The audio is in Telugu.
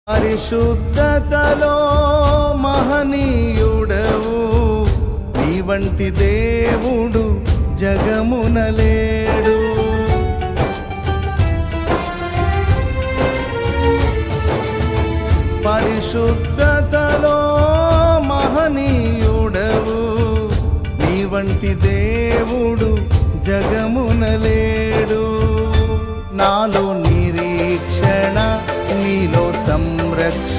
పరిశుద్ధతలో మహనీయుడవు నీ వంటి దేవుడు జగమునలేడు పరిశుద్ధతలో మహనీయుడవు నీ వంటి దేవుడు జగమునలేడు నాలో నిరీక్షణ నీలో సంరక్షణ